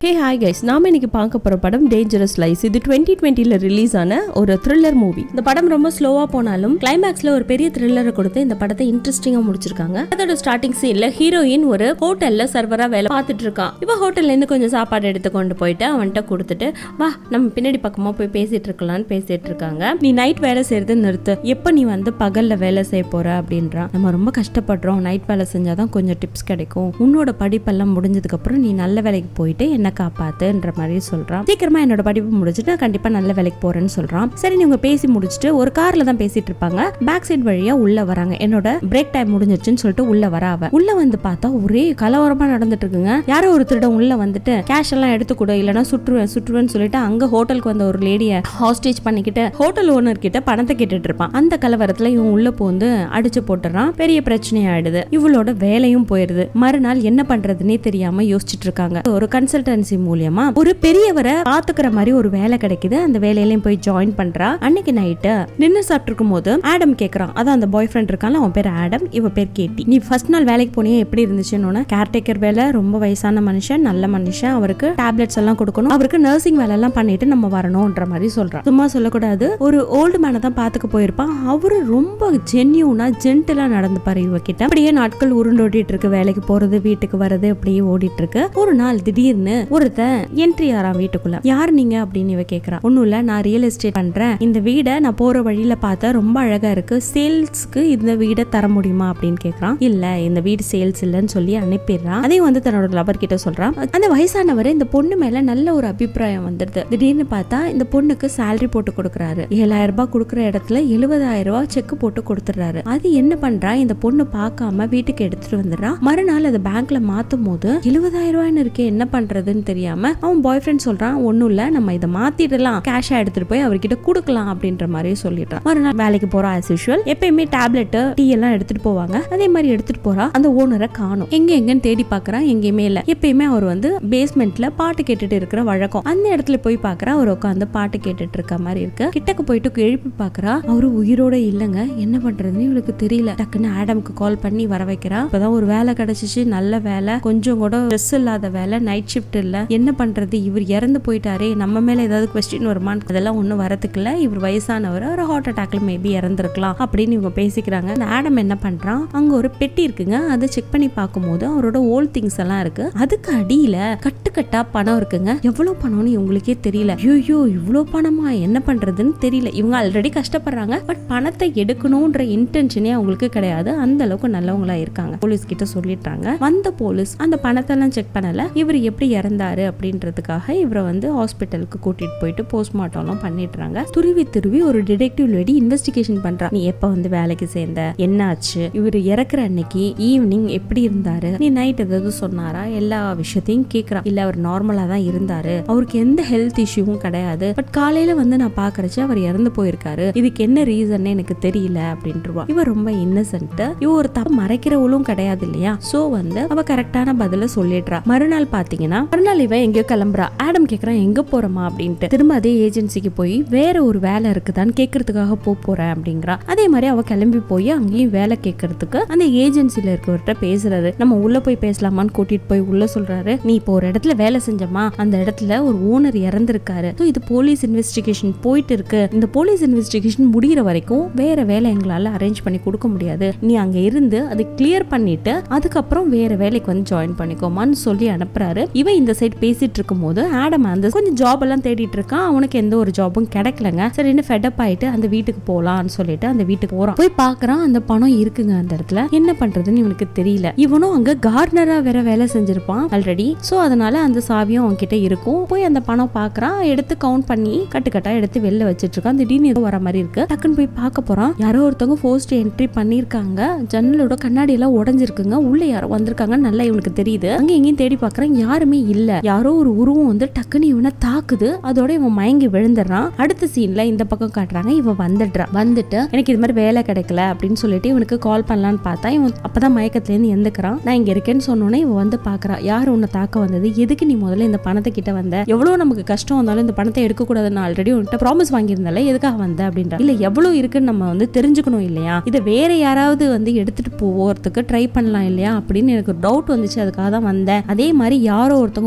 hey hi guys நாம இன்னைக்கு பார்க்க போற படம் டேஞ்சரஸ் லைஸ் இது டுவெண்ட்டி டுவெண்ட்டில ரிலீஸ் ஆன ஒரு த்ரில்லர் மூவி இந்த படம் ரொம்ப ஸ்லோவா போனாலும் கிளைமேக்ஸ்ல ஒரு பெரிய த்ரில்லரை கொடுத்து இந்த படத்தை இன்ட்ரெஸ்டிங்கா முடிச்சிருக்காங்க அதோட ஸ்டார்டிங் சீன்ல ஹீரோயின் ஒரு ஹோட்டல்ல சர்வரா வேலை பார்த்துட்டு இருக்கான் இவ ஹோட்டல்ல இருந்து கொஞ்சம் சாப்பாடு எடுத்து கொண்டு போயிட்டு அவன்கிட்ட கொடுத்துட்டு வா நம்ம பின்னாடி பக்கமா போய் பேசிட்டு இருக்கலாம்னு பேசிட்டு இருக்காங்க நீ நைட் வேலை செய்யறது நிறுத்து எப்ப நீ வந்து பகல்ல வேலை செய்ய போற அப்படின்றான் நம்ம ரொம்ப கஷ்டப்படுறோம் நைட் வேலை செஞ்சாதான் கொஞ்சம் டிப்ஸ் கிடைக்கும் உன்னோட படிப்பெல்லாம் முடிஞ்சதுக்கு அப்புறம் நீ நல்ல வேலைக்கு போயிட்டு என்ன காப்பாத்துன்ற மாதிரி சொல்றான் சீக்கிரமா என்னோட படிப்பு முடிச்சுட்டு நான் கண்டிப்பா நல்ல வேலைக்கு போறேன்னு சொல்றான் சரி நீங்க பேசி முடிச்சுட்டு ஒரு கார்ல தான் பேசிட்டு இருப்பாங்க பேக் சைடு வழியா உள்ள வராங்க என்னோட பிரேக் டைம் முடிஞ்சிருச்சுன்னு சொல்லிட்டு உள்ள வர அவ உள்ள வந்து பார்த்தா ஒரே கலவரமா நடந்துட்டு இருக்குங்க யாரோ ஒரு திருடன் உள்ள வந்துட்டு கேஷ் எல்லாம் எடுத்து கொடு இல்லைன்னா சுற்றுவேன் சுற்றுவேன்னு சொல்லிட்டு அங்க ஹோட்டலுக்கு வந்த ஒரு லேடிய ஹாஸ்டேஜ் பண்ணிக்கிட்டு ஹோட்டல் ஓனர் கிட்ட பணத்தை கேட்டுட்டு இருப்பான் அந்த கலவரத்துல இவன் உள்ள போந்து அடிச்சு போட்டுறான் பெரிய பிரச்சனை ஆயிடுது இவளோட வேலையும் போயிருது மறுநாள் என்ன பண்றதுன்னே தெரியாம யோசிச்சுட்டு இருக்காங்க ஒரு கன்சல்டன்சி மூலியமா ஒரு பெரியவரை பாத்துக்கிற மாதிரி ஒரு வேலை கிடைக்குது அந்த வேலையிலயும் போய் ஜாயின் பண்றா அன்னைக்கு நைட்டு நின்று சாப்பிட்டு இருக்கும் போது ஆடம் கேக்குறான் அதான் அந்த பாய் ஃப்ரெண்ட் இருக்கான்ல அவன் பேர் ஆடம் இவ பேர் கேட்டி நீ ஃபர்ஸ்ட் நாள் வேலைக்கு போனியே எப்படி இருந்துச்சுன்னு கேர்டேக்கர் வேலை ரொம்ப வயசான மனுஷன் நல்ல மனுஷன் அவருக்கு டேப்லெட்ஸ் எல்லாம் கொடுக்கணும் அவருக்கு நர்சிங் வேலை எல்லாம் பண்ணிட்டு நம்ம வரணும்ன்ற மாதிரி சொல்றான் சும்மா சொல்லக்கூடாது ஒரு ஓல்டு மேனை தான் பாத்துக்க போயிருப்பான் அவரு ரொம்ப ஜென்யூனா ஜென்டிலா நடந்துப்பாரு இவகிட்ட அப்படியே நாட்கள் உருண்டோடிட்டு இருக்கு வேலைக்கு போறது வீட்டுக்கு வர்றது அப்படியே ஓடிட்டு இருக்கு ஒரு நாள் திடீர்னு ஒருத்தன் என்ட்ரி ஆறான் வீட்டுக்குள்ள யார் நீங்க அப்படின்னு இவ கேக்குறா ஒண்ணும் இல்ல நான் ரியல் எஸ்டேட் பண்றேன் இந்த வீடை நான் போற வழியில பார்த்தா ரொம்ப அழகா இருக்கு சேல்ஸ்க்கு இந்த வீடை தர முடியுமா அப்படின்னு கேக்குறான் இல்ல இந்த வீடு சேல்ஸ் இல்லைன்னு சொல்லி அனுப்பிடுறான் அதையும் வந்து தன்னோட லவர் கிட்ட சொல்றான் அந்த வயசானவர் இந்த பொண்ணு மேல நல்ல ஒரு அபிப்பிராயம் வந்துடுது திடீர்னு பார்த்தா இந்த பொண்ணுக்கு salary போட்டு கொடுக்குறாரு ஏழாயிரம் ரூபாய் கொடுக்குற இடத்துல எழுபதாயிரம் ரூபாய் செக் போட்டு கொடுத்துறாரு அது என்ன பண்றா இந்த பொண்ணு பார்க்காம வீட்டுக்கு எடுத்துட்டு வந்துடுறா மறுநாள் அதை பேங்க்ல மாத்தும் போது எழுபதாயிரம் ரூபாய்னு இருக்கே என்ன பண்றதுன்னு தெரியாம அவன் பாய் ஃப்ரெண்ட் சொல்றான் ஒண்ணும் இல்ல நம்ம இதை மாத்திடலாம் கேஷா எடுத்துட்டு போய் அவர்கிட்ட கொடுக்கலாம் அப்படின்ற மாதிரி சொல்லிடுறான் மறுநாள் வேலைக்கு போறா ஆஸ் யூஷுவல் எப்பயுமே டேப்லெட் டீ எல்லாம் எடுத்துட்டு போவாங்க அதே மாதிரி எடுத்துட்டு போறா அந்த ஓனரை காணும் எங்க எங்கன்னு தேடி பாக்குறான் எங்கேயுமே இல்ல எப்பயுமே அவர் வந்து பேஸ்மெண்ட்ல பாட்டு கேட்டுட்டு இருக்கிற வழக்கம் அந்த இடத்துல போய் பாக்குறா அவர் உட்காந்து பாட்டு கேட்டுட்டு இருக்க மாதிரி இருக்கு கிட்டக்கு போயிட்டு எழுப்பி பாக்குறா அவரு உயிரோட இல்லைங்க என்ன பண்றதுன்னு இவளுக்கு தெரியல டக்குன்னு ஆடம்க்கு கால் பண்ணி வர வைக்கிறா இப்பதான் ஒரு வேலை கிடைச்சிச்சு நல்ல வேலை கொஞ்சம் கூட ஸ்ட்ரெஸ் இல்லாத வேலை நைட் ஷிஃப்ட் இல்ல என்ன பண்றது இவர் இறந்து போயிட்டாரே நம்ம மேல ஏதாவது கொஸ்டின் வருமான்னு அதெல்லாம் ஒண்ணும் வரதுக்கு இல்ல இவர் வயசானவர் ஒரு ஹார்ட் அட்டாக்ல மேபி இறந்திருக்கலாம் அப்படின்னு இவங்க பேசிக்கிறாங்க அந்த ஆடம் என்ன பண்றான் அங்க ஒரு பெட்டி இருக்குங்க அதை செக் பண்ணி பார்க்கும்போது அவரோட ஓல்ட் திங்ஸ் எல்லாம் இருக்கு அதுக்கு அடியில கட்டுக்கட்டா பணம் இருக்குங்க எவ்வளவு பணம்னு இவங்களுக்கே தெரியல ஐயோ இவ்வளவு பணமா என்ன பண்றதுன்னு தெரியல இவங்க ஆல்ரெடி கஷ்டப்படுறாங்க பட் பணத்தை எடுக்கணும்ன்ற இன்டென்ஷனே அவங்களுக்கு கிடையாது அந்த அளவுக்கு நல்லவங்களா இருக்காங்க போலீஸ் கிட்ட சொல்லிட்டாங்க வந்த போலீஸ் அந்த பணத்தை எல்லாம் செக் பண்ணல இவர் எப்படி இறந்தாரு அப்படின்றதுக்காக இவரை வந்து ஹாஸ்பிட்டலுக்கு கூட்டிட்டு போயிட்டு போஸ்ட்மார்ட்டம் எல்லாம் பண்ணிடுறாங்க துருவி துருவி ஒரு டிடெக்டிவ் லேடி இன்வெஸ்டிகேஷன் பண்றா நீ எப்ப வந்து வேலைக்கு சேர்ந்த என்ன ஆச்சு இவர் இறக்குற அன்னைக்கு ஈவினிங் எப்படி இருந்தாரு நீ நைட் ஏதாவது சொன்னாரா எல்லா விஷயத்தையும் கேக்குறா இல்ல அவர் நார்மலா தான் இருந்தாரு அவருக்கு எந்த ஹெல்த் இஷ்யூவும் கிடையாது பட் காலையில வந்து நான் பாக்குறச்சு அவர் இறந்து போயிருக்காரு இதுக்கு என்ன ரீசன் எனக்கு தெரியல அப்படின்ட்டுருவா இவ ரொம்ப இன்னசென்ட் இவ ஒரு தப்பு மறைக்கிறவளும் கிடையாது இல்லையா சோ வந்து அவ கரெக்டான பதில சொல்லிடுறா மறுநாள் பாத்தீங்கன்னா மறுநாள் இவ எங்கேயோ கிளம்புறா ஆடம் கேக்குறான் எங்க போறமா அப்படின்ட்டு திரும்ப அதே ஏஜென்சிக்கு போய் வேற ஒரு வேலை இருக்குதான்னு கேக்குறதுக்காக போக போறேன் அப்படிங்கிறா அதே மாதிரி அவ கிளம்பி போய் அங்கேயும் வேலை கேட்கறதுக்கு அந்த ஏஜென்சில இருக்கவர்கிட்ட பேசுறாரு நம்ம உள்ள போய் பேசலாமான்னு கூட்டிட்டு போய் உள்ள சொல்றாரு நீ இப்போ ஒரு இடத்துல வேலை செஞ்சமா அந்த இடத்துல ஒரு ஓனர் இறந்திருக்காரு So இது போலீஸ் இன்வெஸ்டிகேஷன் போயிட்டு இருக்கு இந்த போலீஸ் இன்வெஸ்டிகேஷன் முடிகிற வரைக்கும் வேற வேலை எங்களால அரேஞ்ச் பண்ணி கொடுக்க முடியாது நீ அங்க இருந்து அதை கிளியர் பண்ணிட்டு அதுக்கப்புறம் வேற வேலைக்கு வந்து ஜாயின் பண்ணிக்கோமான்னு சொல்லி அனுப்புறாரு இவன் இந்த சைடு பேசிட்டு இருக்கும் போது ஆடம் அந்த கொஞ்சம் ஜாப் எல்லாம் தேடிட்டு இருக்கான் அவனுக்கு எந்த ஒரு ஜாபும் கிடைக்கலங்க சரின்னு ஃபெடப் ஆயிட்டு அந்த வீட்டுக்கு போலாம்னு சொல்லிட்டு அந்த வீட்டுக்கு போறான் போய் பாக்குறான் அந்த பணம் இருக்குங்க அந்த இடத்துல என்ன பண்றதுன்னு இவனுக்கு தெரியல இவனும் அங்க கார்டனரா வேற வேலை செஞ்சிருப்பான் ஆல்ரெடி சோ அதனால அந்த சாவியும் அவன்கிட்ட இருக்கும் போய் அந்த பணம் பாக்குறான் எடுத்து கவுண்ட் பண்ணி கட்டுக்கட்டா எடுத்து வெளில வச்சிட்டு இருக்கான் திடீர்னு ஏதோ வர மாதிரி இருக்கு டக்குன்னு போய் பார்க்க போறான் யாரோ ஒருத்தவங்க போஸ்ட் என்ட்ரி பண்ணிருக்காங்க ஜன்னலோட கண்ணாடி எல்லாம் உடஞ்சிருக்குங்க உள்ள யாரோ வந்திருக்காங்க நல்லா இவனுக்கு தெரியுது அங்க எங்கேயும் தேடி பாக்குறான் யாருமே இல்ல யாரோ ஒரு உருவம் வந்து டக்குன்னு இவனை தாக்குது அதோட இவன் மயங்கி விழுந்துடுறான் அடுத்த சீன்ல இந்த பக்கம் காட்டுறாங்க இவன் வந்துடுறான் வந்துட்டு எனக்கு இது மாதிரி வேலை கிடைக்கல அப்படின்னு சொல்லிட்டு இவனுக்கு கால் பண்ணலான்னு பார்த்தா இவன் அப்பதான் மயக்கத்துல இருந்து எந்துக்கிறான் நான் இங்க இருக்கேன்னு சொன்னோன்னே இவன் வந்து பாக்குறா யார் உன்னை தாக்க வந்தது எதுக்கு நீ முதல்ல இந்த பணத்தை கிட்ட வந்த எவ்வளவு நமக்கு கஷ்டம் வந்தாலும் இந்த பணத்தை எடுக்க கூடாதுன்னு ஆல்ரெடி உன்கிட்ட ப்ராமிஸ் வாங்கியிருந்தால எதுக்காக வந்த அப்படின்ற இல்ல எவ்வளவு இருக்குன்னு நம்ம வந்து தெரிஞ்சுக்கணும் இல்லையா இதை வேற யாராவது வந்து எடுத்துட்டு போறதுக்கு ட்ரை பண்ணலாம் இல்லையா அப்படின்னு எனக்கு டவுட் வந்துச்சு அதுக்காக தான் வந்தேன் அதே மாதிரி யாரோ ஒருத்தவங்க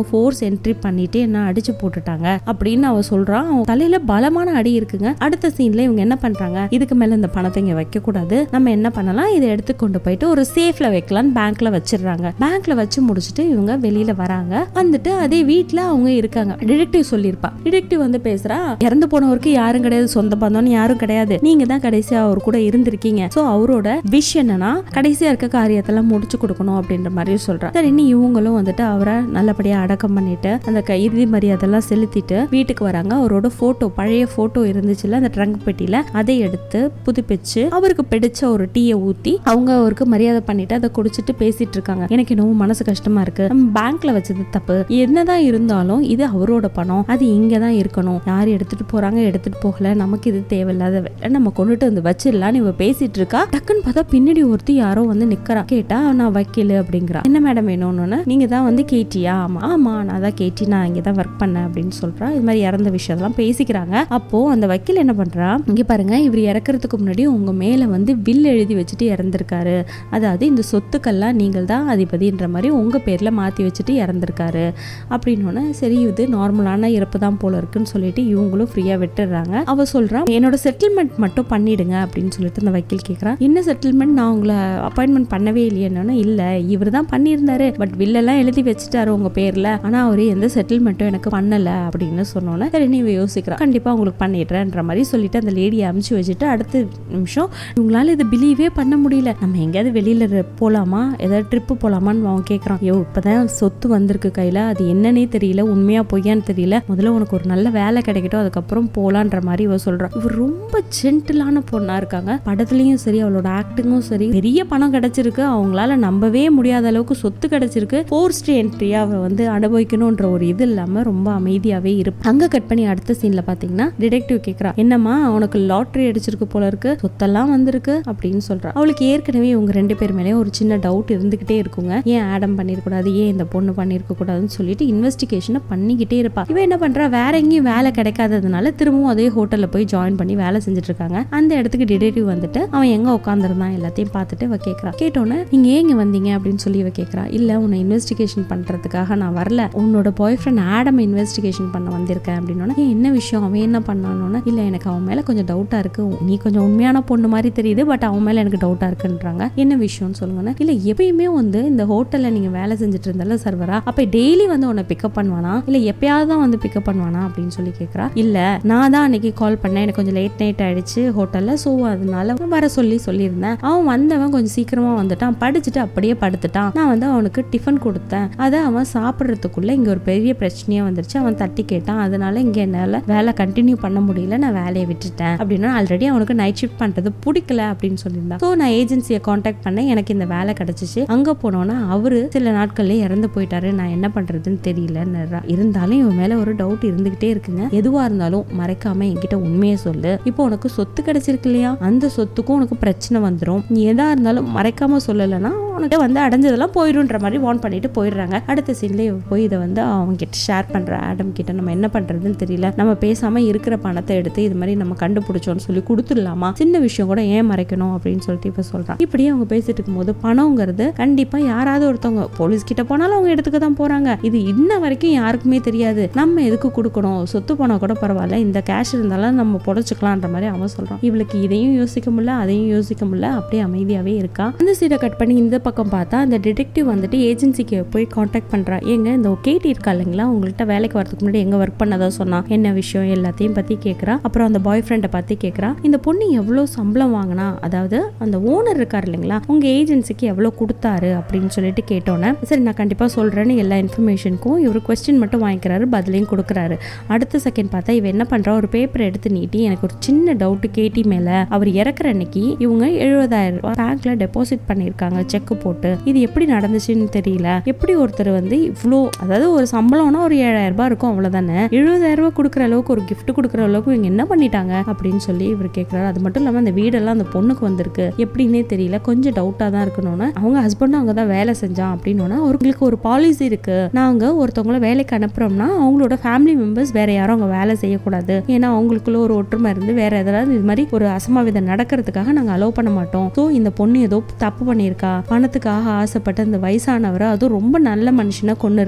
ஃபோர்ஸ் என்ட்ரி பண்ணிட்டு என்ன அடிச்சு போட்டுட்டாங்க அப்படின்னு அவ சொல்றான் அவன் தலையில பலமான அடி இருக்குங்க அடுத்த சீன்ல இவங்க என்ன பண்றாங்க இதுக்கு மேல இந்த பணத்தை இங்க வைக்க கூடாது நம்ம என்ன பண்ணலாம் இதை எடுத்து கொண்டு போயிட்டு ஒரு சேஃப்ல வைக்கலாம்னு பேங்க்ல வச்சிடுறாங்க பேங்க்ல வச்சு முடிச்சுட்டு இவங்க வெளியில வராங்க வந்துட்டு அதே வீட்ல அவங்க இருக்காங்க டிடெக்டிவ் சொல்லியிருப்பா டிடெக்டிவ் வந்து பேசுறா இறந்து போனவருக்கு யாரும் கிடையாது சொந்த பந்தம்னு யாரும் கிடையாது நீங்க தான் கடைசியா அவர் கூட இருந்திருக்கீங்க சோ அவரோட விஷ் என்னன்னா கடைசியா இருக்க காரியத்தெல்லாம் முடிச்சு கொடுக்கணும் அப்படின்ற மாதிரி சொல்றா சரி இனி இவங்களும் வந்துட்டு அவரை நல்லபடியா அடக்கம் பண்ணிட்டு அந்த க- இறுதி மரியாதைலாம் செலுத்திட்டு வீட்டுக்கு வராங்க அவரோட போட்டோ பழைய போட்டோ இருந்துச்சுல அந்த ட்ரங்க் பெட்டியில அதை எடுத்து புதுப்பிச்சு அவருக்கு பிடிச்ச ஒரு டீயை ஊத்தி அவங்க அவருக்கு மரியாதை பண்ணிட்டு அதை குடிச்சிட்டு பேசிட்டு இருக்காங்க எனக்கு என்னவோ மனசு கஷ்டமா இருக்கு நம்ம பேங்க்ல வச்சது தப்பு என்னதான் இருந்தாலும் இது அவரோட பணம் அது இங்க தான் இருக்கணும் யார் எடுத்துட்டு போறாங்க எடுத்துட்டு போகல நமக்கு இது தேவையில்லாத வேலை நம்ம கொண்டுட்டு வந்து வச்சிடலாம்னு இவ பேசிட்டு இருக்கா டக்குன்னு பார்த்தா பின்னாடி ஒருத்தி யாரோ வந்து நிக்கிறா கேட்டா நான் வக்கீல் அப்படிங்கிறா என்ன மேடம் வேணும்னு நீங்க தான் வந்து கேட்டியா ஆமா ஆமா நான் தான் கேட்டி நான் இங்க தான் ஒர்க் பண்ணேன் அப்படின்னு சொல்றா இது மாதிரி இறந்த விஷயத்தெல்லாம் பேசிக்கிறாங்க அப்போ அந்த வக்கீல் என்ன பண்றா இங்க பாருங்க இவர் இறக்குறதுக்கு முன்னாடி உங்க மேல வந்து வில் எழுதி வச்சுட்டு இறந்திருக்காரு அதாவது இந்த சொத்துக்கள்லாம் நீங்கள் தான் அதிபதின்ற மாதிரி உங்க பேர்ல மாத்தி வச்சுட்டு இறந்திருக்காரு அப்படின்னோடனே சரி இது நார்மலான இறப்பு தான் போல இருக்குன்னு சொல்லிட்டு இவங்களும் ஃப்ரீயா விட்டுடுறாங்க அவ சொல்றா என்னோட செட்டில்மெண்ட் மட்டும் பண்ணிடுங்க அப்படின்னு சொல்லிட்டு அந்த வக்கீல் கேட்குறான் என்ன செட்டில்மெண்ட் நான் உங்களை அப்பாயின்மெண்ட் பண்ணவே இல்லையேன்னு இல்ல இவர் தான் பண்ணியிருந்தாரு பட் வில்லெல்லாம் எழுதி வச்சுட்டாரு உங்க பேர்ல ஆனா அவரு எந்த செட்டில்மெண்ட்டும் எனக்கு பண்ணல அப்படின்னு சொன்னோன்னே சரி நீ யோசிக்கிறா கண்டிப்பா உங்களுக்கு பண்ணிடுறேன்ற மாதிரி சொல்லிட்டு அந்த லேடியை அமுச்சு வச்சுட்டு அடுத்த நிமிஷம் இவங்களால இதை பிலீவே பண்ண முடியல நம்ம எங்கேயாவது வெளியில ர- போலாமா ஏதாவது ட்ரிப்பு போலாமான்னு அவன் கேட்கறான் ஐயோ இப்பதான் சொத்து வந்திருக்கு கையில அது என்னன்னே தெரியல உண்மையா பொய்யான்னு தெரியல முதல்ல உனக்கு ஒரு நல்ல வேலை கிடைக்கட்டும் அதுக்கப்புறம் போலான்ற மாதிரி இவ சொல்றான் இவர் ரொம்ப ஜென்டிலான பொண்ணா இருக்காங்க படத்துலயும் சரி அவளோட ஆக்டிங்கும் சரி பெரிய பணம் கிடைச்சிருக்கு அவங்களால நம்பவே முடியாத அளவுக்கு சொத்து கிடைச்சிருக்கு ஃபோர்ஸ்ட் என்ட்ரியா அவ வந்து அனுபவிக்கணும்ன்ற ஒரு இது இல்லாம ரொம்ப அமைதியாவே இருப்பா அங்க கட் பண்ணி அடுத்த சீன்ல பாத்தீங்கன்னா டிடெக்டிவ் கேக்குறா என்னம்மா உனக்கு லாட்டரி அடிச்சிருக்கு போல இருக்கு சொத்தெல்லாம் வந்திருக்கு அப்படின்னு சொல்றா அவளுக்கு ஏற்கனவே இவங்க ரெண்டு பேர் மேலேயும் ஒரு சின்ன டவுட் இருந்துகிட்டே இருக்குங்க ஏன் ஆடம் பண்ணிருக்கூடாது ஏன் இந்த பொண்ணு பண்ணிருக்க கூடாதுன்னு சொல்லிட்டு இன்வெஸ்டிகேஷனை பண்ணிக்கிட்டே இருப்பா இவ என்ன பண்றா வேற எங்கேயும் வேலை கிடைக்காததுனால திரும்பவும் அதே ஹோட்டல்ல போய் ஜாயின் பண்ணி வேலை செஞ்சுட்டு இருக்காங்க அந்த இடத்துக்கு டிடெக்டிவ் வந்துட்டு அவன் எங்க உட்காந்துருந்தான் எல்லாத்தையும் பார்த்துட்டு இவ கேக்குறா கேட்டோன்னே நீங்க ஏங்க வந்தீங்க அப்படின்னு சொல்லி இவ கேக்குறா இல்ல உன்னை இன்வெஸ்டிகேஷன் பண்றதுக்காக நான் வரல உன்னோட பாய் ஃப்ரெண்ட் ஆடம் இன்வெஸ்டிகேஷன் பண்ண வந்திருக்கேன் அப்படின்னோட ஏன் என்ன விஷயம் அவன் என்ன பண்ணானோன்னு இல்ல எனக்கு அவன் மேல கொஞ்சம் டவுட்டா இருக்கு நீ கொஞ்சம் உண்மையான பொண்ணு மாதிரி தெரியுது பட் அவன் மேல எனக்கு டவுட்டா இருக்குன்றாங்க என்ன விஷயம்னு சொல்லுங்கன்னு இல்ல எப்பயுமே வந்து இந்த ஹோட்டல்ல நீங்க வேலை செஞ்சுட்டு இருந்தால சர்வரா அப்ப டெய்லி வந்து உன்னை பிக்கப் பண்ணுவானா இல்ல எப்பயாவது தான் வந்து பிக்கப் பண்ணுவானா அப்படின்னு சொல்லி கேக்குறா இல்ல நான் தான் அன்னைக்கு கால் பண்ணேன் எனக்கு கொஞ்சம் லேட் நைட் ஆயிடுச்சு ஹோட்டல்ல ஸோ அதனால வர சொல்லி சொல்லியிருந்தேன் அவன் வந்தவன் கொஞ்சம் சீக்கிரமா வந்துட்டான் படிச்சுட்டு அப்படியே படுத்துட்டான் நான் வந்து அவனுக்கு டிஃபன் கொடுத்தேன் அதை அவன் சாப்பிட்றதுக்குள்ள இங்க ஒரு பெரிய பிரச்சனையா வந்துருச்சு அவன் தட்டி கேட்டான் அதனால இங்க என்னால வேலை கண்டினியூ பண்ண முடியல நான் வேலையை விட்டுட்டேன் அப்படின்னா ஆல்ரெடி அவனுக்கு நைட் ஷிஃப்ட் பண்றது பிடிக்கல அப்படின்னு சொல்லியிருந்தான் ஸோ நான் ஏஜென்சியை காண்டாக்ட் பண்ணேன் எனக்கு இந்த வேலை கிடைச்சிச்சு அங்க போனோன்னா அவரு சில நாட்கள்லயே இறந்து போயிட்டாரு நான் என்ன பண்றதுன்னு தெரியலன்னு இருந்தாலும் இவன் மேல ஒரு டவுட் இருந்துகிட்டே இருக்குங்க எதுவா இருந்தாலும் மறைக்காம என்கிட்ட உண்மையை சொல்லு இப்போ உனக்கு சொத்து கிடைச்சிருக்கு இல்லையா அந்த சொத்துக்கும் உனக்கு பிரச்சனை வந்துடும் நீ எதா இருந்தாலும் மறைக்காம சொல்லலைன்னா உனக்கு வந்து அடைஞ்சதெல்லாம் போயிடும்ன்ற மாதிரி வார்ன் பண்ணிட்டு போயிடுறாங்க அடுத்த சீன்ல இவ போய் இதை வந்து அவங்க கிட்ட ஷேர் பண்ற ஆடம் கிட்ட நம்ம என்ன பண்றதுன்னு தெரியல நம்ம பேசாம இருக்கிற பணத்தை எடுத்து இது மாதிரி நம்ம கண்டுபிடிச்சோம்னு சொல்லி கொடுத்துடலாமா சின்ன விஷயம் கூட ஏன் மறைக்கணும் அப்படின்னு சொல்லிட்டு இப்ப சொல்றான் இப்படியே அவங்க பேசிட்டு இருக்கும்போது பணங்கிறது கண்டிப்பா யாராவது ஒருத்தவங்க போலீஸ் கிட்ட போனாலும் அவங்க எடுத்துக்க தான் போறாங்க இது இன்ன வரைக்கும் யாருக்குமே தெரியாது நம்ம எதுக்கு கொடுக்கணும் சொத்து போனா கூட பரவாயில்ல இந்த கேஷ் இருந்தாலும் நம்ம புடைச்சுக்கலான்ற மாதிரி அவன் சொல்றான் இவளுக்கு இதையும் யோசிக்க முடியல அதையும் யோசிக்க முடியல அப்படியே அமைதியாவே இருக்கா அந்த சீடை கட் பண்ணி இந்த பக்கம் பார்த்தா அந்த டிடெக்டிவ் வந்துட்டு ஏஜென்சிக்கு போய் காண்டாக்ட் பண்றா ஏங்க இந்த கேட்டி இருக்கா இல்லைங்களா உங்கள்கிட்ட வேலைக்கு வரதுக்கு முன்னாடி எங்க ஒர்க் பண்ணதா சொன்னா என்ன விஷயம் எல்லாத்தையும் பத்தி கேக்குறா அப்புறம் அந்த பாய் ஃப்ரெண்டை பத்தி கேக்குறா இந்த பொண்ணு எவ்வளவு சம்பளம் வாங்கினா அதாவது அந்த ஓனர் இருக்கார் இல்லைங்களா உங்க ஏஜென்சிக்கு எவ்வளவு கொடுத்தாரு அப்படின்னு சொல்லிட்டு கேட்டோன்னே சரி நான் கண்டிப்பா சொல்றேன்னு எல்லா இன்ஃபர்மேஷனுக்கும் இவர் கொஸ்டின் மட்டும் வாங்கிக்கிறாரு பதிலையும் கொடுக்குறாரு அடுத்த செகண்ட் பார்த்தா இவ என்ன பண்றா ஒரு பேப்பர் எடுத்து நீட்டி எனக்கு ஒரு சின்ன டவுட் கேட்டி மேல அவர் இறக்குற அன்னைக்கு இவங்க எழுபதாயிரம் ரூபாய் பேங்க்ல டெபாசிட் பண்ணிருக்காங்க செக் போட்டு இது எப்படி நடந்துச்சுன்னு தெரியல எப்படி ஒருத்தர் வந்து இவ்வளோ அதாவது ஒரு சம்பளம்னா ஒரு ஏழாயிரம் ரூபாய் இருக்கும் அவ்வளவுதானே எழுபதாயிரம் ரூபாய் கொடுக்குற அளவுக்கு ஒரு gift கொடுக்குற அளவுக்கு இவங்க என்ன பண்ணிட்டாங்க அப்படின்னு சொல்லி இவர் கேட்குறாரு அது மட்டும் இல்லாமல் அந்த வீடெல்லாம் அந்த பொண்ணுக்கு வந்திருக்கு எப்படின்னே தெரியல கொஞ்சம் டவுட்டாக தான் இருக்கணும்னு அவங்க ஹஸ்பண்டும் அங்கே தான் வேலை செஞ்சான் அப்படின்னோன்னா அவங்களுக்கு ஒரு பாலிசி இருக்கு நாங்க ஒருத்தவங்கள வேலைக்கு அனுப்புறோம்னா அவங்களோட ஃபேமிலி மெம்பர்ஸ் வேற யாரும் அங்கே வேலை செய்யக்கூடாது ஏன்னா அவங்களுக்குள்ள ஒரு ஒற்றுமை இருந்து வேற ஏதாவது இது மாதிரி ஒரு அசம்பாவிதம் நடக்கிறதுக்காக நாங்க அலோவ் பண்ண மாட்டோம் ஸோ இந்த பொண்ணு ஏதோ தப்பு பண்ணியிருக்கா பணத்துக்காக ஆசைப்பட்ட இந்த வயசானவரை அதுவும் ரொம்ப நல்ல மனுஷனை கொண்டு இருக்கா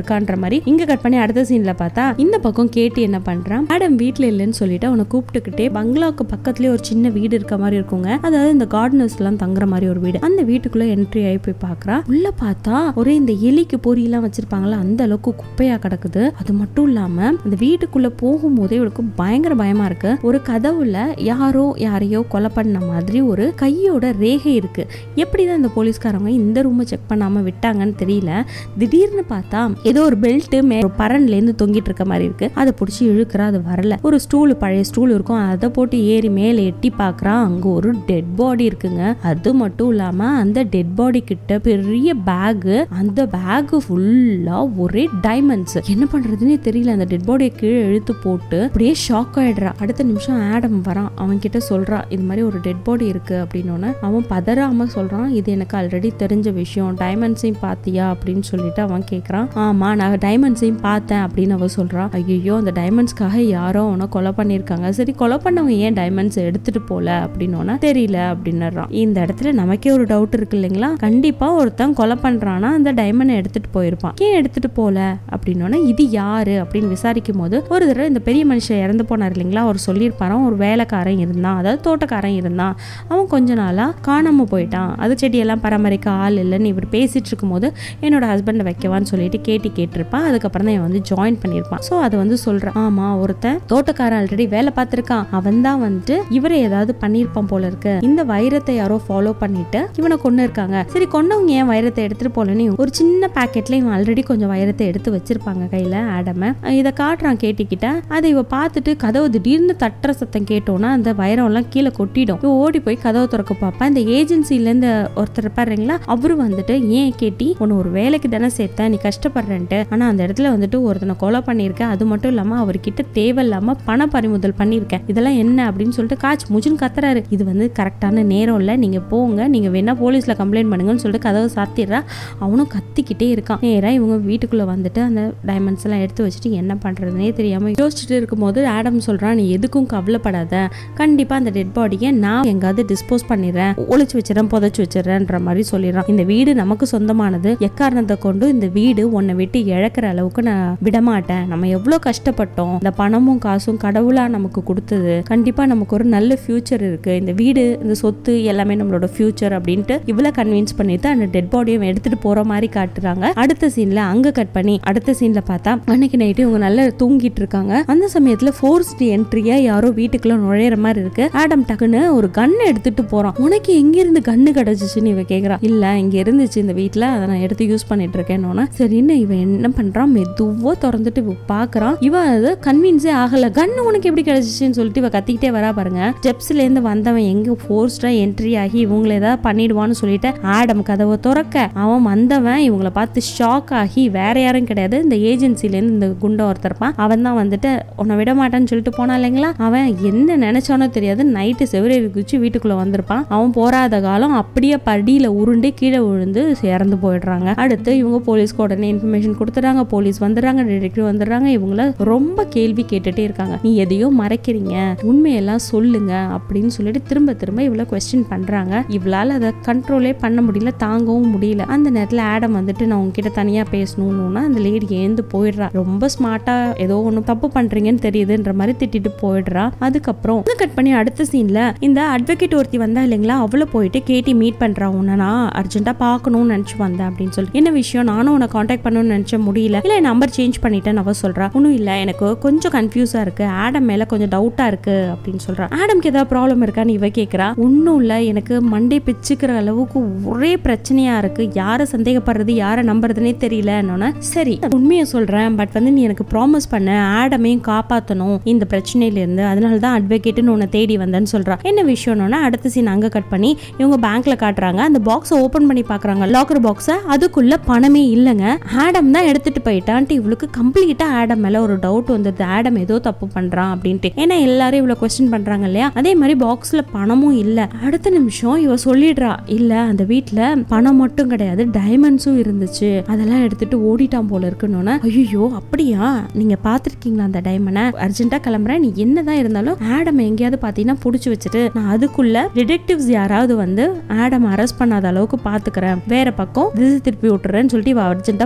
இருக்கான்ற மாதிரி இங்க கட் பண்ணி அடுத்த சீன்ல பார்த்தா இந்த பக்கம் கேட்டு என்ன பண்றான் மேடம் வீட்ல இல்லைன்னு சொல்லிட்டு அவனை கூப்பிட்டுக்கிட்டே பங்களாவுக்கு பக்கத்துலயே ஒரு சின்ன வீடு இருக்க மாதிரி இருக்குங்க அதாவது இந்த கார்டனர்ஸ் எல்லாம் தங்குற மாதிரி ஒரு வீடு அந்த வீட்டுக்குள்ள என்ட்ரி ஆகி போய் பாக்குறா உள்ள பார்த்தா ஒரே இந்த எலிக்கு பொரியெல்லாம் வச்சிருப்பாங்கல்ல அந்த அளவுக்கு குப்பையா கிடக்குது அது மட்டும் இல்லாம அந்த வீட்டுக்குள்ள போகும்போதே இவளுக்கு பயங்கர பயமா இருக்கு ஒரு கதவுல யாரோ யாரையோ கொலை பண்ண மாதிரி ஒரு கையோட ரேகை இருக்கு எப்படிதான் இந்த போலீஸ்காரங்க இந்த ரூமை செக் பண்ணாம விட்டாங்கன்னு தெரியல திடீர்னு பார்த்தா ஏதோ ஒரு பெல்ட் மே ஒரு பரன்ல இருந்து தொங்கிட்டு இருக்க மாதிரி இருக்கு அதை பிடிச்சி இழுக்கிறா அது வரல ஒரு ஸ்டூல் பழைய ஸ்டூல் இருக்கும் அதை போட்டு ஏறி மேலே எட்டி பார்க்கறான் அங்க ஒரு டெட் பாடி இருக்குங்க அது மட்டும் இல்லாம அந்த டெட் பாடி கிட்ட பெரிய பேக் அந்த பேக் ஃபுல்லா ஒரே டைமண்ட்ஸ் என்ன பண்றதுன்னே தெரியல அந்த டெட் பாடியை கீழே இழுத்து போட்டு அப்படியே ஷாக் ஆயிடுறா அடுத்த நிமிஷம் ஆடம் வரான் அவன் கிட்ட சொல்றா இது மாதிரி ஒரு டெட் பாடி இருக்கு அப்படின்னு அவன் பதறாம சொல்றான் இது எனக்கு ஆல்ரெடி தெரிஞ்ச விஷயம் டைமண்ட்ஸையும் பாத்தியா அப்படின்னு சொல்லிட்டு அவன் கேக்குறான் ஆமா நான் டைமண்ட்ஸையும் பார்த்தேன் அப்படின்னு அவ சொல்றான் ஐயோ அந்த டைமண்ட்ஸ்க்காக யாரோ அவனை கொலை பண்ணியிருக்காங்க சரி கொலை பண்ணவங்க ஏன் டைமண்ட்ஸ் எடுத்துட்டு போல அப்படின்னோன்னா தெரியல அப்படின்னுறான் இந்த இடத்துல நமக்கே ஒரு டவுட் இருக்கு இல்லைங்களா கண்டிப்பா ஒருத்தன் கொலை பண்றானா அந்த டைமண்டை எடுத்துட்டு போயிருப்பான் ஏன் எடுத்துட்டு போல அப்படின்னோன்னா இது யாரு அப்படின்னு விசாரிக்கும் போது ஒரு தடவை இந்த பெரிய மனுஷன் இறந்து போனார் இல்லைங்களா அவர் சொல்லியிருப்பாராம் ஒரு வேலைக்காரன் இருந்தான் அதாவது தோட்டக்காரன் இருந்தான் அவன் கொஞ்ச நாளா காணாம போயிட்டான் அது செடியெல்லாம் பராமரிக்க ஆள் இல்லைன்னு இவர் பேசிட்டு இருக்கும்போது என்னோட ஹஸ்பண்டை வைக்கவான்னு சொல்லிட்டு கேட்டி கேட்டிருப்பான் அதுக்கப்புறம் தான் இவன் வந்து ஜாயின் பண்ணியிருப்பான் ஸோ அதை வந்து சொல்றான் ஆமா ஒருத்தன் தோட்டக்காரன் ஆல்ரெடி வேலை பார்த்திருக்கான் அவன் தான் வந்துட்டு இவரை ஏதாவது பண்ணியிருப்பான் போல இருக்கு இந்த வைரத்தை யாரோ ஃபாலோ பண்ணிட்டு இவனை கொண்டு இருக்காங்க சரி கொன்னவங்க ஏன் வைரத்தை எடுத்துட்டு போலன்னு ஒரு சின்ன பாக்கெட்ல இவன் ஆல்ரெடி கொஞ்சம் வைரத்தை எடுத்து வச்சிருப்பாங்க கையில ஆடம இதை காட்டுறான் கேட்டிக்கிட்ட அதை இவ பார்த்துட்டு கதவு திடீர்னு தட்டுற சத்தம் கேட்டோன்னா அந்த வைரம் எல்லாம் கீழே கொட்டிடும் இவ ஓடி போய் கதவை திறக்க பார்ப்பா இந்த ஏஜென்சில இருந்து ஒருத்தர் பாருங்களா அவரு வந்துட்டு ஏன் கேட்டி உன்னை ஒரு வேலைக்கு தானே சேர்த்தேன் நீ கஷ்டப்படுறேன்ட்டு ஆனா அந்த இடத்துல வந்துட்டு ஒருத்தனை கொலை பண்ணியிருக்கேன் அது மட்டும் இல்லாம அவர்கிட்ட தேவையில்லாம பண பறிமுதல் பண்ணியிருக்கேன் இதெல்லாம் என்ன அப்படின்னு சொல்லிட்டு காச்சு முஜுன்னு கத்துறாரு இது வந்து கரெக்டான நேரம் இல்லை நீங்க போங்க நீங்க வேணா போலீஸ்ல கம்ப்ளைண்ட் பண்ணுங்கன்னு சொல்லிட்டு கதவை சாத்திடுறா அவனும் கத்திக்கிட்டே இருக்கான் நேரா இவங்க வீட்டுக்குள்ள வந்துட்டு அந்த டைமண்ட்ஸ் எல்லாம் எடுத்து வச்சுட்டு என்ன பண்றதுனே தெரியாம யோசிச்சுட்டு இருக்கும்போது ஆடம் சொல்றான் நீ எதுக்கும் கவலைப்படாத கண்டிப்பா அந்த டெட் பாடியை நான் எங்காவது டிஸ்போஸ் பண்ணிடுறேன் ஒளிச்சு வச்சிடறேன் புதைச்சு வச்சிடறேன்ற மாதிரி சொல்லிடுறான் இந்த வீடு நமக்கு சொந்தமானது எக்காரணத்தை கொண்டு இந்த வீடு உன்னை விட்டு இழக்கிற அளவுக்கு நான் விடமாட்டேன் நம்ம எவ்வளவு கஷ்டப்பட்டோம் இந்த பணமும் காசும் கடவுளா நமக்கு கொடுத்தது கண்டிப்பா நமக்கு ஒரு நல்ல ஃபியூச்சர் இருக்கு இந்த வீடு இந்த சொத்து எல்லாமே நம்மளோட ஃபியூச்சர் அப்படின்ட்டு இவ்வளவு கன்வின்ஸ் பண்ணிட்டு அந்த டெட் பாடியை எடுத்துட்டு போற மாதிரி காட்டுறாங்க அடுத்த சீன்ல அங்க கட் பண்ணி அடுத்த சீன்ல பார்த்தா அன்னைக்கு நைட்டு இவங்க நல்லா தூங்கிட்டு இருக்காங்க அந்த சமயத்துல ஃபோர்ஸ்ட் என்ட்ரியா யாரோ வீட்டுக்குள்ள நுழையிற மாதிரி இருக்கு ஆடம் டக்குன்னு ஒரு கன் எடுத்துட்டு போறான் உனக்கு எங்க இருந்து கன்னு கிடைச்சிச்சுன்னு இவ கேக்குறா இல்ல இங்க இருந்துச்சு இந்த வீட்ல அதை நான் எடுத்து யூஸ் பண்ணிட்டு இருக்கேன்னு சரின்னு இவன் என்ன பண்றான் மெதுவா திறந்துட்டு இவ பாக்குறான் இவன் அது கன்வின்ஸே ஆகல கன்னு உனக்கு எப்படி கிடைச்சிச்சுன்னு சொல்லிட்டு இவ கத்திக்கிட்டே வரா பாருங்க ஸ்டெப்ஸ்ல இருந்து வந்தவன் எங்க ஃபோர்ஸ்டா என்ட்ரி ஆகி இவங்களை ஏதாவது பண்ணிடுவான்னு சொல்லிட்டு ஆடம் கதவை திறக்க அவன் வந்தவன் இவங்களை பார்த்து ஷாக் ஆகி வேற யாரும் கிடையாது இந்த ஏஜென்சில இருந்து இந்த குண்ட ஒருத்தர் இருப்பான் அவன் தான் வந்துட்டு உன்னை விட மாட்டான்னு சொல்லிட்டு போனா இல்லைங்களா அவன் என்ன நினைச்சானோ தெரியாது நைட்டு செவரேறி குச்சி வீட்டுக்குள்ள வந்திருப்பான் அவன் போராத காலம் அப்படியே படியில உருண்டு கீழே விழுந்து இறந்து போயிடுறாங்க அடுத்து இவங்க போலீஸ்க்கு உடனே இன்ஃபர்மேஷன் கொடுத்துறாங்க போலீஸ் வந்துடுறாங்க டிடெக்டிவ் வந்துடுறாங்க இவங்கள ரொம்ப கேள்வி கேட்டுட்டே இருக்காங்க நீ எதையோ மறைக்கிறீங்க உண்மையெல்லாம் சொல்லுங்க அப்படின்னு சொல்லிட்டு திரும்ப திரும்ப இவ்வளோ கொஸ்டின் பண்றாங்க இவளால அதை கண்ட்ரோலே பண்ண முடியல தாங்கவும் முடியல அந்த நேரத்துல ஆடம் வந்துட்டு நான் உங்ககிட்ட தனியா பேசணும்னு அந்த லேடி ஏந்து போயிடுறா ரொம்ப ஸ்மார்ட்டா ஏதோ ஒண்ணு தப்பு பண்றீங்கன்னு தெரியுதுன்ற மாதிரி திட்டிட்டு போயிடுறா அதுக்கப்புறம் கட் பண்ணி அடுத்த சீன்ல இந்த அட்வொகேட் ஒருத்தி வந்தா இல்லைங்களா அவளை போயிட்டு கேட்டி மீட் பண்றா உன்னை நான் அர்ஜென்ட்டா பார்க்கணும்னு நினைச்சு வந்தேன் அப்படின்னு சொல்லி என்ன விஷயம் நானும் உன்னை காண்டாக்ட் பண்ணணும்னு நினைச்ச முடியல இல்ல நம்பர் சேஞ்ச் பண்ணிட்டேன்னு அவ சொல்றா ஒன்றும் இல்ல எனக்கு கொஞ்சம் கன்ஃபியூஸா இருக்கு ஆடம் மேல கொஞ்சம் டவுட்டா இருக்கு அப்படின்னு சொல்றா ஆடம்க்கு ஏதாவது ப்ராப்ளம் இருக்கான்னு இவ கேக்குறா ஒன்றும் இல்ல எனக்கு மண்டே பிச்சுக்கிற அளவுக்கு ஒரே பிரச்சனையா இருக்கு யாரை சந்தேகப்படுறது யாரை நம்புறதுனே தெரியலன்னு சரி உண்மையை சொல்றேன் பட் வந்து நீ எனக்கு ப்ராமிஸ் பண்ண ஆடமையும் காப்பாத்தணும் இந்த பிரச்சனையில இருந்து அதனால தான் அட்வொகேட்னு உன்னை தேடி வந்தேன்னு சொல்றா என்ன விஷயம்னா அடுத்த சீன் அங்க கட் பண்ணி இவங்க பேங்க்ல காட்டுறாங்க அந்த பாக்ஸை ஓபன் பண்ணி பாக்குறாங்க லாக்கர் பாக்ஸை அதுக்குள்ள பணமே இல்லைங்க ஆடம் தான் எடுத்துட்டு போயிட்டான்ட்டு இவளுக்கு கம்ப்ளீட்டா ஆடம் மேல ஒரு டவுட் வந்தது ஆடம் ஏதோ தப்பு பண்றான் அப்படின்ட்டு ஏன்னா எல்லாரும் இவ்வளவு கொஸ்டின் பண்றாங்க இல்லையா அதே மாதிரி பாக்ஸ்ல பணமும் இல்ல அடுத்த நிமிஷம் இவ சொல்லிடுறா இல்ல அந்த வீட்ல பணம் மட்டும் கிடையாது டைமண்ட்ஸும் இருந்துச்சு அதெல்லாம் எடுத்துட்டு ஓடிட்டான் போல இருக்குன்னு ஐயோ அப்படியா நீங்க பாத்திருக்கீங்களா அந்த டைமண்டை அர்ஜென்ட்டா கிளம்புறேன் நீ என்னதான் இருந்தாலும் ஆடம் எங்கேயாவது பாத்தீங்கன்னா புடிச்சு வச்சுட்டு நான் அதுக்குள்ள டிடெக்டிவ்ஸ் யாராவது வந்து ஆடம் அரெஸ்ட் பண்ணாத அளவுக்கு பாத்துக்கிறேன் வேற பக்கம் திசை திருப்பி விட்டுறேன்னு சொல்லிட்டு இவ அர்ஜென்ட்டா போறா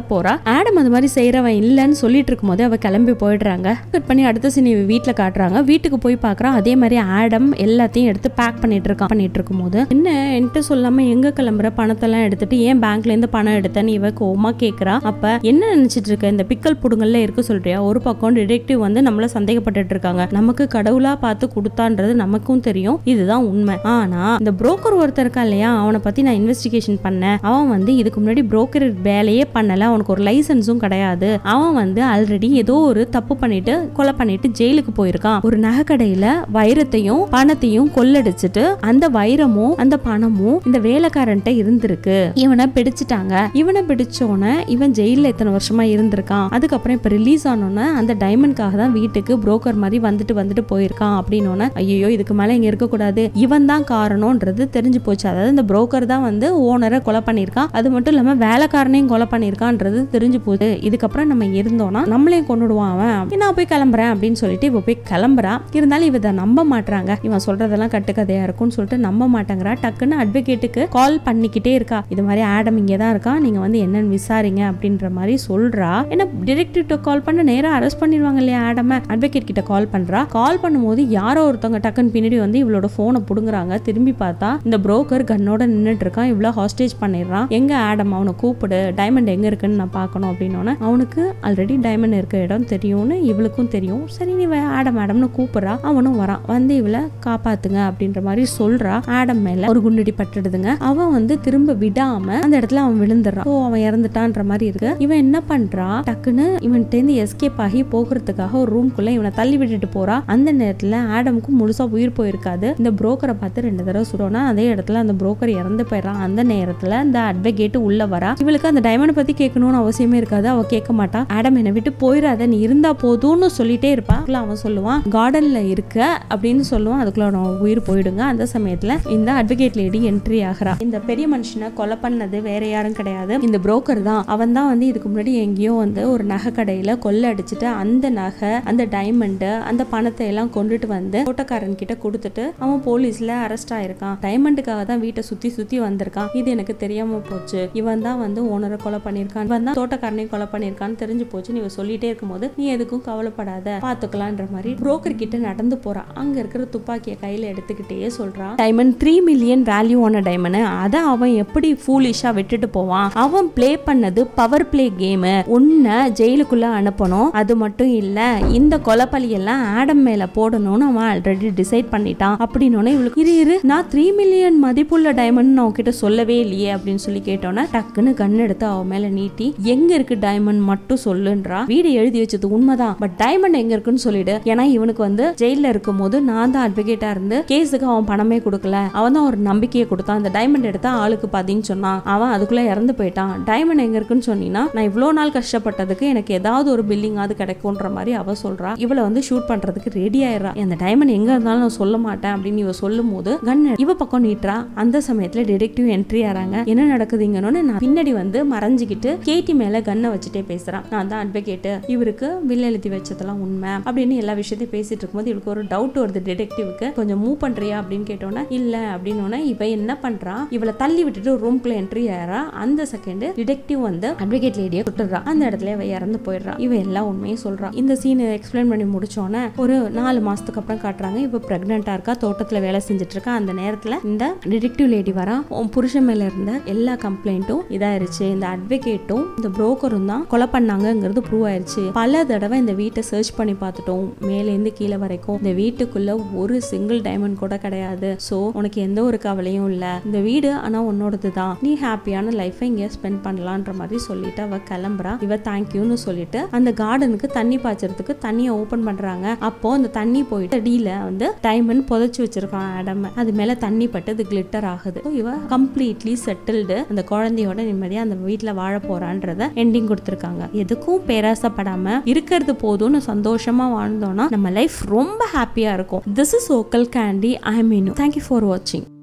ஆடம் அது மாதிரி செய்யறவன் இல்லைன்னு சொல்லிட்டு இருக்கும் போது அவ கிளம்பி போயிடுறாங்க கட் பண்ணி அடுத்த சீன் இவ வீட்டுல காட்டுறாங்க வீட்டுக்கு போய் பாக்குறான் அதே மாதிரி ஆடம் எல்லாத்தையும் எடுத்து பேக் பண்ணிட்டு இருக்கான் பண்ணிட்டு இருக்கும் போது என்ன என்கிட்ட சொல்லாம எங்க கிளம்புற பணத்தெல்லாம் எடுத்துட்டு ஏன் பேங்க்ல இருந்து பணம் எடுத்தேன்னு இவ கோமா கேக்குறா அப்ப என்ன நினைச்சிட்டு இருக்க இந்த பிக்கல் புடுங்கல்ல இருக்கு சொல்றியா ஒரு பக்கம் டிடெக்டிவ் வந்து நம்மள சந்தேகப்பட்டுட்டு இருக்காங்க நமக்கு கடவுளா பார்த்து கொடுத்தான்றது நமக்கும் தெரியும் இதுதான் உண்மை ஆனா இந்த புரோக்கர் ஒருத்தர் இருக்கா இல்லையா அவனை பத்தி நான் இன்வெஸ்டிகேஷன் பண்ணேன் அவன் வந்து இதுக்கு முன்னாடி புரோக்கர் வேலையே பண்ணல அவனுக்கு ஒரு லைசன்ஸும் கிடையாது அவன் வந்து ஆல்ரெடி ஏதோ ஒரு தப்பு பண்ணிட்டு கொலை பண்ணிட்டு ஜெயிலுக்கு போயிருக்கான் ஒரு நகை கடையில வைரத்தையும் பணத்தையும் கொள்ளடிச்சிட்டு அந்த வைரமும் அந்த பணமும் இந்த வேலைக்காரன்ட்ட இருந்திருக்கு இவனை பிடிச்சிட்டாங்க இவனை பிடிச்சோன்னே இவன் ஜெயில எத்தனை வருஷமா இருந்திருக்கான் அதுக்கப்புறம் இப்ப ரிலீஸ் ஆனோன்னே அந்த டைமண்ட்காக தான் வீட்டுக்கு புரோக்கர் மாதிரி வந்துட்டு வந்துட்டு போயிருக்கான் அப்படின்னோன்னே ஐயோ இதுக்கு மேல இங்க இருக்கக்கூடாது இவன் தான் காரணம்ன்றது தெரிஞ்சு போச்சு அதாவது இந்த புரோக்கர் தான் வந்து ஓனரை கொலை பண்ணியிருக்கான் அது மட்டும் இல்லாம வேலைக்காரனையும் கொலை பண்ணியிருக்கான்றது தெரிஞ்சு போகுது இதுக்கப்புறம் நம்ம இருந்தோம்னா நம்மளையும் கொண்டுடுவான் அவன் நான் போய் கிளம்புறேன் அப்படின்னு சொல்லிட்டு இவ போய் கிளம்புறா இருந்தாலும் இவ இதை நம்ப மாட்றாங்க இவன் சொல்றதெல்லாம் கட்டுக்கதையா இருக்கும்னு சொல்லிட்டு நம்ப மாட்டேங்கிறா டக்குன்னு அட்வொகேட்டுக்கு கால் பண்ணிக்கிட்டே இருக்கா இது மாதிரி ஆடம் இங்கே தான் இருக்கா நீங்க வந்து என்னன்னு விசாரிங்க அப்படின்ற மாதிரி சொல்றா ஏன்னா டிரெக்டிவ் கால் பண்ண நேரா அரெஸ்ட் பண்ணிடுவாங்க இல்லையா ஆடம அட்வொகேட் கிட்ட கால் பண்றா கால் பண்ணும்போது யாரோ ஒருத்தவங்க டக்குன்னு பின்னாடி வந்து இவளோட போனை புடுங்குறாங்க திரும்பி பார்த்தா இந்த புரோக்கர் கன்னோட நின்னுட்டு இருக்கான் இவ்வளோ ஹாஸ்டேஜ் பண்ணிடுறான் எங்க ஆடம் அவனை கூப்பிடு டைமண்ட் எங்க இருக்குன்னு நான் பார்க்கணும் அப்படின்னோடனே அவனுக்கு ஆல்ரெடி டைமண்ட் இருக்க இடம் தெரியும்னு இவளுக்கும் தெரியும் சரி நீ வே- ஆடம் ஆடம்னு கூப்பிடுறா அவனும் வரான் வந்து இவளை காப்பாத்துங்க அப்படின்ற மாதிரி சொல்றா ஆடம் மேல ஒரு குண்டடி பட்டுடுதுங்க அவன் வந்து திரும்ப விடாம அந்த இடத்துல அவன் விழுந்துடுறான் ஓ அவன் இறந்துட்டான்ற மாதிரி இருக்கு இவன் என்ன பண்றா டக்குன்னு இவன்கிட்ட இருந்து எஸ்கேப் ஆகி போகிறதுக்காக ஒரு ரூம்குள்ள இவனை தள்ளி விட்டுட்டு போறா அந்த நேரத்துல ஆடமுக்கு முழுசா உயிர் போயிருக்காது இந்த புரோக்கரை பார்த்து ரெண்டு தடவை சுடோனா அதே இடத்துல அந்த புரோக்கர் இறந்து போயிடுறான் அந்த நேரத்துல இந்த அட்வொகேட் உள்ள வரா இவளுக்கு அந்த டைமண்ட் பத்தி கேட்கணும்னு அவசியமே இருக்காது அவ கேட்க மாட்டா ஆடம் என்னை விட்டு போயிடாத நீ இருந்தா போதும்னு சொல்லிட்டே இருப்பா அதுக்குள்ள அவன் சொல்லுவான் கார்டன்ல இருக்க அப்படின்னு சொல்லுவான் அதுக்குள்ள அவன் உயிர் போயிடுங்க அந்த சமயத்துல இந்த அட்வொகேட் லேடி என்ட்ரி ஆகிறா இந்த பெரிய மனுஷனை கொலை பண்ணது வேற யாரும் கிடையாது இந்த புரோக்கர் தான் அவன் தான் வந்து இதுக்கு முன்னாடி எங்கேயோ வந்து ஒரு நகை கடையில கொள்ளை அடிச்சுட்டு அந்த நகை அந்த டைமண்ட் அந்த பணத்தை எல்லாம் கொண்டுட்டு வந்து தோட்டக்காரன் கிட்ட கொடுத்துட்டு அவன் போலீஸ்ல அரெஸ்ட் ஆயிருக்கான் டைமண்டுக்காக தான் வீட்டை சுத்தி சுத்தி வந்திருக்கான் இது எனக்கு தெரியாம போச்சு இவன் தான் வந்து ஓனரை கொலை பண்ணியிருக்கான் இவன் தான் தோட்டக்காரனையும் கொலை பண்ணியிருக்கான்னு தெரிஞ்சு போச்சு நீ இவ சொல்லிட்டே இருக்கும்போது நீ எதுக்கும் கவலைப்படாத பாத்துக்கலான்ற மாதிரி புரோக்கர் கிட்ட நடந்து போறா அங்க இருக்கிற துப்பாக்கியை கையில எடுத்துக்கிட்டே சொல்றான் டைமண்ட் த்ரீ மில்லியன் வேல்யூ ஆன டைமண்ட் அதை அவன் எப்படி ஃபூலிஷா விட்டுட்டு போவான் அவன் ப்ளே பண்ணது பவர் பிளே கேம் உன்னை ஜெயிலுக்குள்ள அனுப்பணும் அது மட்டும் இல்ல இந்த கொலைப்பலி எல்லாம் ஆடம் மேல போடணும்னு அவன் ஆல்ரெடி டிசைட் பண்ணிட்டான் அப்படின்னு இவளுக்கு இரு இரு நான் த்ரீ மில்லியன் மதிப்புள்ள டைமண்ட் நான் உன்கிட்ட சொல்லவே இல்லையே அப்படின்னு சொல்லி கேட்டோன்னே டக்குன்னு கண் எடுத்து அவன் மேல நீட்டி எங்க இருக்கு டைமண்ட் மட்டும் சொல்லுன்றா வீடு எழுதி வச்சது உண்மைதான் பட் டைமண்ட் எங்க இருக்குன்னு சொல்லிடு ஏன்னா இவனுக்கு வந்து ஜெயில இருக்கும் போது நான் தான் அட்வொகேட்டா இருந்து கேஸுக்கு அவன் பணமே கொடுக்கல அவன் தான் ஒரு நம்பிக்கையை கொடுத்தான் அந்த டைமண்ட் எடுத்தா ஆளுக்கு பாதின்னு சொன்னான் அவன் அதுக்குள்ள இறந்து போயிட்டான் டைமண்ட் எங்க இருக்குன்னு சொன்னீங்கன்னா நான் இவ்வளோ நாள் கஷ்டப்பட்டதுக்கு எனக்கு ஏதாவது ஒரு பில்லிங் அது கிடைக்கும்ன்ற மாதிரி அவ சொல்றா இவளை வந்து ஷூட் பண்றதுக்கு ரெடி ஆயிடுறா அந்த டைமண்ட் எங்க இருந்தாலும் நான் சொல்ல மாட்டேன் அப்படின்னு இவ சொல்லும் போது கன் இவ பக்கம் நீட்டுறா அந்த சமயத்துல டிடெக்டிவ் என்ட்ரி ஆறாங்க என்ன நடக்குதுங்கன்னு நான் பின்னாடி வந்து மறைஞ்சுக்கிட்டு கேட்டி மேல கன்னை வச்சுட்டே பேசுறான் நான் தான் அட்வொகேட்டு இவருக்கு வில் எழுதி வச்சதெல்லாம் உண்மை அப்படின்னு எல்லா விஷயத்தையும் பேசிட்டு இருக்கும்போது இவளுக்கு ஒரு டவுட் வருது டிடெக்டிவ்க்கு கொஞ்சம் மூவ் பண்றியா அப்படின்னு கேட்டோன்னே இல்ல அப்படின்னு இவ என்ன பண்றா இவளை தள்ளி விட்டுட்டு ஒரு ரூம்குள்ள என்ட்ரி ஆறா அந்த செகண்ட் டிடெக்டிவ் வந்து அட்வொகேட் லேடியை விட்டுறா அந்த இடத்துல இவ இறந்து போயிடுறா இவ எல்லா உண்மையும் சொல்றா இந்த சீன் எக்ஸ்பிளைன் பண்ணி முடிச்சோன்னே ஒரு நாலு மாசத்துக்கு அப்புறம் காட்டுறாங்க இவ பிரெக்னெண்டா இருக்கா தோட்டத்துல வேலை செஞ்சுட்டு இருக்கா அந்த நேரத்துல இந்த டிடெக்டிவ் லேடி வரா உன் புருஷன் மேல இருந்த எல்லா கம்ப்ளைண்ட்டும் இதாயிருச்சு இந்த அட்வொகேட்டும் இந்த புரோக்கரும் தான் கொலை பண்ணாங்கங்கிறது ப்ரூவ் ஆயிருச்சு பல தடவை இந்த வீட்டை சர்ச் பண்ணி பார்த்துட்டோம் மேலேருந்து கீழே வரைக்கும் இந்த வீட்டுக்குள்ள ஒரு சிங்கிள் டைமண்ட் கூட கிடையாது சோ உனக்கு எந்த ஒரு கவலையும் இல்ல இந்த வீடு ஆனா உன்னோடது தான் நீ ஹாப்பியான லைஃபை இங்க ஸ்பெண்ட் பண்ணலான்ற மாதிரி சொல்லிட்டு அவ கிளம்புறா இவ தேங்க்யூன்னு சொல்லிட்டு அந்த கார்டனுக்கு தண்ணி பாய்ச்சறதுக்கு தண்ணியை ஓபன் பண்றாங்க அப்போ அந்த தண்ணி போயிட்டு அடியில வந்து டைமண்ட் புதைச்சு வச்சிருக்கான் ஆடம் அது மேல தண்ணி பட்டு அது கிளிட்டர் ஆகுது So, இவ கம்ப்ளீட்லி செட்டில்டு அந்த குழந்தையோட நிம்மதியா அந்த வீட்ல வாழ போறான்றத எண்டிங் கொடுத்துருக்காங்க எதுக்கும் பேராசப்படாம இருக்கிறது போதும்னு சந்தோஷமா வாழ்ந்தோம்னா நம்ம லைஃப் ரொம்ப ஹாப்பியா இருக்கும் this is vocal candy I Meenu thank you for வாட்சிங்